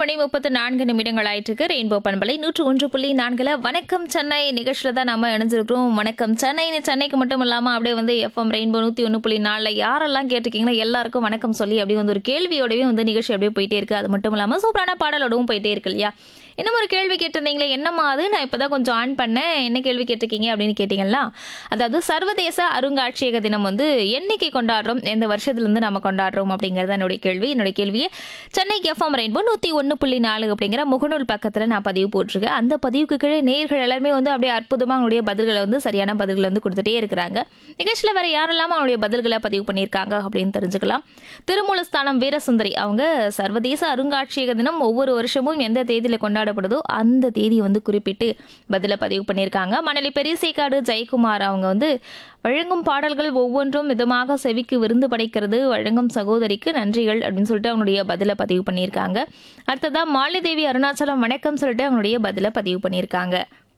மணி முப்பத்து நான்கு நிமிடங்கள் ஆயிட்டிருக்கு ரெயின்போ பண்பலை நூற்று ஒன்று புள்ளி நான்குல வணக்கம் சென்னை நிகழ்ச்சியில் தான் நம்ம இணைஞ்சிருக்கிறோம் வணக்கம் சென்னை சென்னைக்கு மட்டும் இல்லாமல் அப்படியே வந்து எஃப்எம் ரெயின்போ நூற்றி ஒன்று புள்ளி நாலில் யாரெல்லாம் கேட்டிருக்கீங்களோ எல்லாருக்கும் வணக்கம் சொல்லி அப்படியே வந்து ஒரு கேள்வியோடவே வந்து நிகழ்ச்சி அப்படியே போயிட்டே இருக்கு அது மட்டும் இல்லாமல் சூப்பரான பாடலோடவும் போயிட்டே இருக்கு இல்லையா இன்னும் ஒரு கேள்வி கேட்டிருந்தீங்களே என்னம்மா அது நான் இப்போ தான் கொஞ்சம் ஆன் பண்ணேன் என்ன கேள்வி கேட்டிருக்கீங்க அப்படின்னு கேட்டிங்களா அதாவது சர்வதேச அருங்காட்சியக தினம் வந்து என்னைக்கு கொண்டாடுறோம் எந்த வருஷத்துலேருந்து நம்ம கொண்டாடுறோம் அப்படிங்கிறது என்னுடைய கேள்வி என்னுடைய கேள்வியை சென்னை எஃப்எம் ரெயின்போ நூற்றி ஒன்று புள்ளி நாலு அப்படிங்கிற முகநூல் பக்கத்தில் நான் பதிவு போட்டிருக்கேன் அந்த பதிவுக்கு கீழே நேயர்கள் எல்லாருமே வந்து அப்படியே அற்புதமாக அவங்களுடைய பதில்களை வந்து சரியான பதில்களை வந்து கொடுத்துட்டே இருக்கிறாங்க நிகழ்ச்சியில் வேற யாரெல்லாம் அவங்களுடைய பதில்களை பதிவு பண்ணியிருக்காங்க அப்படின்னு தெரிஞ்சுக்கலாம் திருமூலஸ்தானம் வீரசுந்தரி அவங்க சர்வதேச அருங்காட்சியக தினம் ஒவ்வொரு வருஷமும் எந்த தேதியில் கொண்டாடப்படுதோ அந்த தேதியை வந்து குறிப்பிட்டு பதில பதிவு பண்ணியிருக்காங்க மணலி பெரியசேக்காடு ஜெயக்குமார் அவங்க வந்து வழங்கும் பாடல்கள் ஒவ்வொன்றும் விதமாக செவிக்கு விருந்து படைக்கிறது வழங்கும் சகோதரிக்கு நன்றிகள் அப்படின்னு சொல்லிட்டு அவங்களுடைய பதில பதிவு பண்ணியிருக்காங்க அடுத்ததா மாலிதேவி அருணாச்சலம் வணக்கம் சொல்லிட்டு அவங்களுடைய பதில பதிவு பண்ணியிருக்காங்க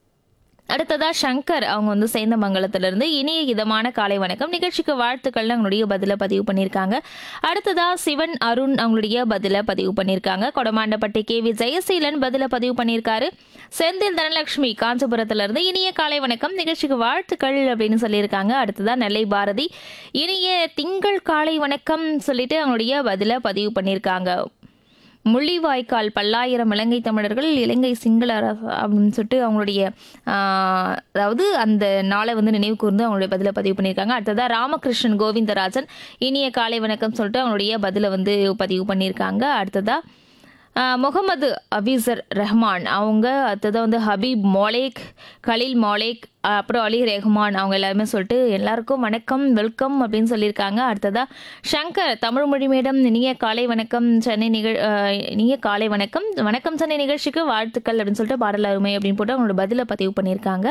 அடுத்ததா சங்கர் அவங்க வந்து சேந்தமங்கலத்திலிருந்து இனிய இதமான காலை வணக்கம் நிகழ்ச்சிக்கு வாழ்த்துக்கள் அவங்களுடைய பதில பதிவு பண்ணியிருக்காங்க அடுத்ததா சிவன் அருண் அவங்களுடைய பதில பதிவு பண்ணியிருக்காங்க கொடமாண்டப்பட்டி கே வி ஜெயசீலன் பதில பதிவு பண்ணியிருக்காரு செந்தில் தனலட்சுமி காஞ்சிபுரத்திலிருந்து இனிய காலை வணக்கம் நிகழ்ச்சிக்கு வாழ்த்துக்கள் அப்படின்னு சொல்லியிருக்காங்க அடுத்ததா நெல்லை பாரதி இனிய திங்கள் காலை வணக்கம் சொல்லிட்டு அவங்களுடைய பதில பதிவு பண்ணியிருக்காங்க முள்ளிவாய்க்கால் பல்லாயிரம் இலங்கை தமிழர்கள் இலங்கை சிங்கள அரசு அப்படின்னு சொல்லிட்டு அவங்களுடைய ஆஹ், அதாவது அந்த நாளை வந்து நினைவு கூர்ந்து அவங்களுடைய பதிலை பதிவு பண்ணியிருக்காங்க அடுத்ததாக ராமகிருஷ்ணன் கோவிந்தராஜன் இனிய காலை வணக்கம் சொல்லிட்டு அவங்களுடைய பதிலை வந்து பதிவு பண்ணியிருக்காங்க அடுத்ததாக ஆஹ் முகமது அபீசர் ரஹ்மான் அவங்க அடுத்தது வந்து ஹபீப் மோலேக் கலீல் மோலேக் ஆஹ் அப்புறம் அலி ரெஹ்மான் அவங்க எல்லாருமே சொல்லிட்டு எல்லாருக்கும் வணக்கம் வெல்கம் அப்படின்னு சொல்லியிருக்காங்க அடுத்ததா ஷங்கர் தமிழ் மொழி மேடம் இனிய காலை வணக்கம் சென்னை நிகழ் ஆஹ் இனிய காலை வணக்கம் வணக்கம் சென்னை நிகழ்ச்சிக்கு வாழ்த்துக்கள் அப்படின்னு சொல்லிட்டு பாடல் அருமை அப்படின்னு போட்டு அவங்களோட பதிலை பதிவு பண்ணியிருக்காங்க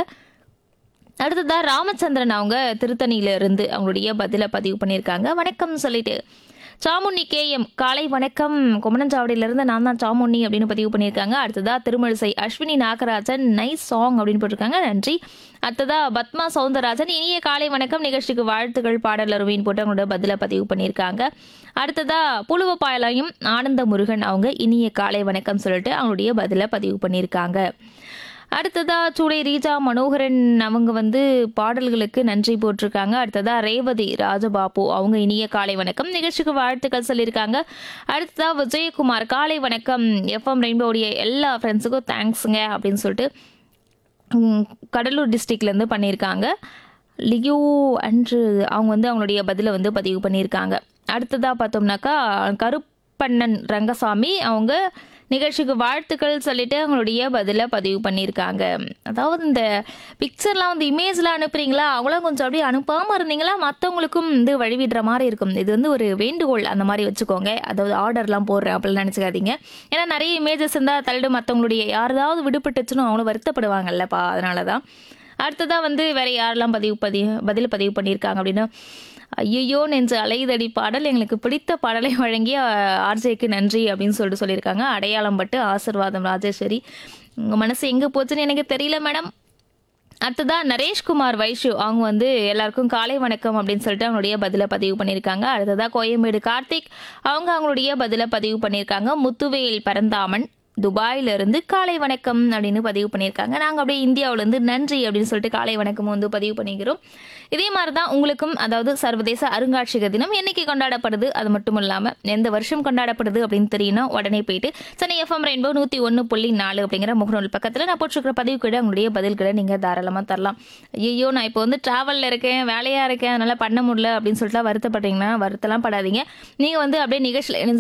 அடுத்ததா ராமச்சந்திரன் அவங்க திருத்தணியில இருந்து அவங்களுடைய பதில பதிவு பண்ணியிருக்காங்க வணக்கம் சொல்லிட்டு சாமுண்ணி கேஎம் காலை வணக்கம் குமணஞ்சாவடியிலிருந்து நான் தான் சாமுண்ணி அப்படின்னு பதிவு பண்ணியிருக்காங்க அடுத்ததா திருமழிசை அஸ்வினி நாகராஜன் நைஸ் சாங் அப்படின்னு போட்டிருக்காங்க நன்றி அடுத்ததா பத்மா சவுந்தரராஜன் இனிய காலை வணக்கம் நிகழ்ச்சிக்கு வாழ்த்துக்கள் பாடல் அருவின்னு போட்டு அவங்களோட பதில பதிவு பண்ணியிருக்காங்க அடுத்ததா புழுவப்பாயலையும் ஆனந்த முருகன் அவங்க இனிய காலை வணக்கம் சொல்லிட்டு அவங்களுடைய பதில பதிவு பண்ணியிருக்காங்க அடுத்ததா சூளை ரீஜா மனோகரன் அவங்க வந்து பாடல்களுக்கு நன்றி போட்டிருக்காங்க அடுத்ததா ரேவதி ராஜபாபு அவங்க இனிய காலை வணக்கம் நிகழ்ச்சிக்கு வாழ்த்துக்கள் சொல்லியிருக்காங்க அடுத்ததா விஜயகுமார் காலை வணக்கம் எஃப்எம் ரெயின்போடைய எல்லா ஃப்ரெண்ட்ஸுக்கும் தேங்க்ஸுங்க அப்படின்னு சொல்லிட்டு உம், கடலூர் டிஸ்ட்ரிக்ட்லேருந்து பண்ணியிருக்காங்க லியோ அன்று அவங்க வந்து அவங்களுடைய பதிலை வந்து பதிவு பண்ணியிருக்காங்க அடுத்ததாக பார்த்தோம்னாக்கா கருப்பண்ணன் ரங்கசாமி அவங்க நிகழ்ச்சிக்கு வாழ்த்துக்கள் சொல்லிட்டு அவங்களுடைய பதிலை பதிவு பண்ணியிருக்காங்க அதாவது இந்த பிக்சர்லாம் வந்து இமேஜ்லாம் அனுப்புறீங்களா அவங்களாம் கொஞ்சம் அப்படியே அனுப்பாமல் இருந்தீங்களா மற்றவங்களுக்கும் வந்து வழிவிடுற மாதிரி இருக்கும் இது வந்து ஒரு வேண்டுகோள் அந்த மாதிரி வச்சுக்கோங்க அதாவது ஆர்டர்லாம் போடுறேன் அப்படிலாம் நினச்சிக்காதீங்க ஏன்னா நிறைய இமேஜஸ் இருந்தால் தள்ளிடு மற்றவங்களுடைய யாராவது விடுபட்டுச்சுன்னு அவங்களும் வருத்தப்படுவாங்கல்லப்பா அதனால தான் அடுத்ததாக வந்து வேற யாரெல்லாம் பதிவு பதிவு பதில் பதிவு பண்ணியிருக்காங்க அப்படின்னா ஐயோ நெஞ்சு அலைதடி பாடல் எங்களுக்கு பிடித்த பாடலை வழங்கிய ஆர்ஜேக்கு நன்றி அப்படின்னு சொல்லிட்டு சொல்லியிருக்காங்க அடையாளம் பட்டு ஆசிர்வாதம் ராஜேஸ்வரி உங்கள் மனசு எங்கே போச்சுன்னு எனக்கு தெரியல மேடம் அடுத்ததா நரேஷ்குமார் வைஷு அவங்க வந்து எல்லாருக்கும் காலை வணக்கம் அப்படின்னு சொல்லிட்டு அவங்களுடைய பதிலை பதிவு பண்ணியிருக்காங்க அடுத்ததா கோயம்பேடு கார்த்திக் அவங்க அவங்களுடைய பதிலை பதிவு பண்ணியிருக்காங்க முத்துவேல் பரந்தாமன் துபாயில இருந்து காலை வணக்கம் அப்படின்னு பதிவு பண்ணியிருக்காங்க நாங்கள் அப்படியே இந்தியாவிலேருந்து நன்றி அப்படின்னு சொல்லிட்டு காலை வணக்கம் வந்து பதிவு பண்ணிக்கிறோம் இதே மாதிரி தான் உங்களுக்கும் அதாவது சர்வதேச அருங்காட்சியக தினம் என்னைக்கு கொண்டாடப்படுது அது மட்டும் இல்லாமல் எந்த வருஷம் கொண்டாடப்படுது அப்படின்னு தெரியணும் உடனே போயிட்டு சென்னை எஃப்எம் ரெயின்போ நூற்றி ஒன்று புள்ளி நாலு அப்படிங்கிற முகநூல் பக்கத்தில் நான் போட்டிருக்கிற பதிவு கூட உங்களுடைய பதில்களை நீங்கள் தாராளமாக தரலாம் ஐயோ நான் இப்போ வந்து ட்ராவலில் இருக்கேன் வேலையாக இருக்கேன் அதனால் பண்ண முடியல அப்படின்னு சொல்லிட்டு வருத்தப்படுறீங்கன்னா வருத்தலாம் படாதீங்க நீங்கள் வந்து அப்படியே நிகழ்ச்சியில் இணைஞ்சு